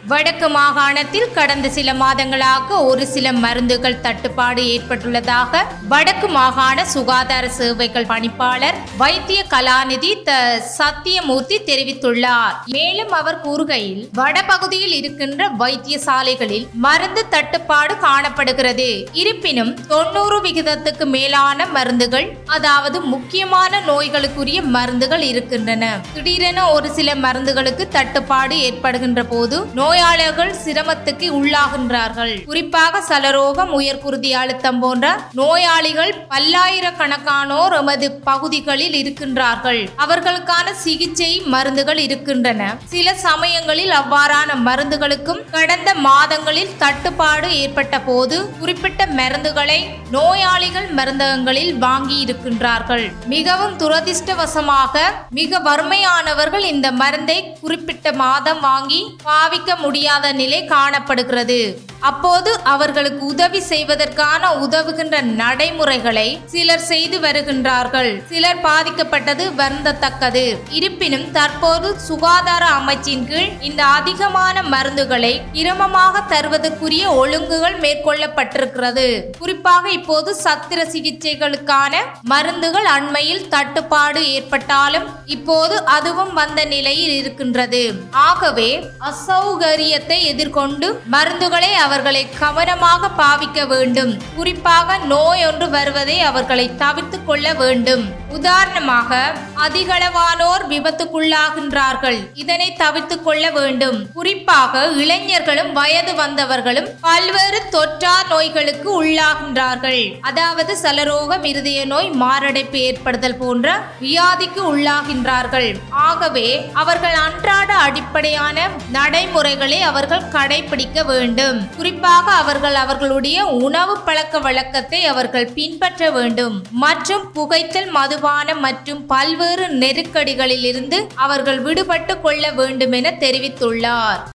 வடக்கு மாகாணத்தில் கடந்த சில மாதங்களாக ஒரு சில மருந்துகள் தட்டுப்பாடு ஏற்பட்டுள்ளதாக வடக்கு மாகாண சுகாதார சேவைகள் பணிப்பாளர் வைத்திய கலாநிதி த சத்தியமூர்த்தி தெரிவித்துள்ளார் மேலும் அவர் கூறுகையில் வடபகுதியில் இருக்கின்ற வைத்தியசாலைகளில் மருந்து தட்டுப்பாடு காணப்படுகிறது இருப்பினும் தொண்ணூறு விகிதத்துக்கு மேலான மருந்துகள் அதாவது முக்கியமான நோய்களுக்குரிய மருந்துகள் இருக்கின்றன திடீரென ஒரு சில மருந்துகளுக்கு தட்டுப்பாடு ஏற்படுகின்ற போது நோயாளர்கள் சிரமத்துக்கு உள்ளாகின்றார்கள் குறிப்பாக சலரோகம் உயர்குருதி அழுத்தம் போன்ற நோயாளிகள் பல்லாயிரக்கணக்கானோர் எமது பகுதிகளில் இருக்கின்றார்கள் அவர்களுக்கான சிகிச்சை மருந்துகள் இருக்கின்றன சில சமயங்களில் அவ்வாறான மருந்துகளுக்கும் கடந்த மாதங்களில் தட்டுப்பாடு ஏற்பட்ட போது குறிப்பிட்ட மருந்துகளை நோயாளிகள் மருந்தகங்களில் வாங்கி இருக்கின்றார்கள் மிகவும் துரதிர்ஷ்டவசமாக மிக வறுமையானவர்கள் இந்த மருந்தை குறிப்பிட்ட மாதம் வாங்கி பாவிக்க முடியாத நிலை காணப்படுகிறது அப்போது அவர்களுக்கு உதவி செய்வதற்கான உதவுகின்ற நடைமுறைகளை சிலர் செய்து வருகின்றார்கள் சிலர் பாதிக்கப்பட்டது வருந்தத்தக்கது இருப்பினும் தற்போது சுகாதார அமைச்சின் கீழ் இந்த அதிகமான மருந்துகளை இரமமாக தருவதற்குரிய ஒழுங்குகள் மேற்கொள்ளப்பட்டிருக்கிறது குறிப்பாக இப்போது சத்திர சிகிச்சைகளுக்கான மருந்துகள் அண்மையில் தட்டுப்பாடு ஏற்பட்டாலும் இப்போது அதுவும் வந்த நிலையில் இருக்கின்றது ஆகவே அசௌகரியத்தை எதிர்கொண்டு மருந்துகளை அவர்களை கவனமாக பாவிக்க வேண்டும் குறிப்பாக நோய் ஒன்று வருவதை அவர்களை தவிர்த்து கொள்ள வேண்டும் உதாரணமாக அதிகளவானோர் விபத்துக்குள்ளாகின்றார்கள் இதனை தவிர்த்து கொள்ள வேண்டும் குறிப்பாக இளைஞர்களும் வயது வந்தவர்களும் பல்வேறு தொற்றா நோய்களுக்கு உள்ளாகின்றார்கள் அதாவது சலரோகம் இருதய நோய் மாரடைப்பு ஏற்படுதல் போன்ற வியாதிக்கு உள்ளாகின்றார்கள் ஆகவே அவர்கள் அன்றாட அடிப்படையான நடைமுறைகளை அவர்கள் கடைபிடிக்க வேண்டும் குறிப்பாக அவர்கள் அவர்களுடைய உணவு பழக்க வழக்கத்தை அவர்கள் பின்பற்ற வேண்டும் மற்றும் புகைத்தல் மதுபானம் மற்றும் பல்வேறு நெருக்கடிகளில் இருந்து அவர்கள் விடுபட்டு கொள்ள வேண்டும் என தெரிவித்துள்ளார்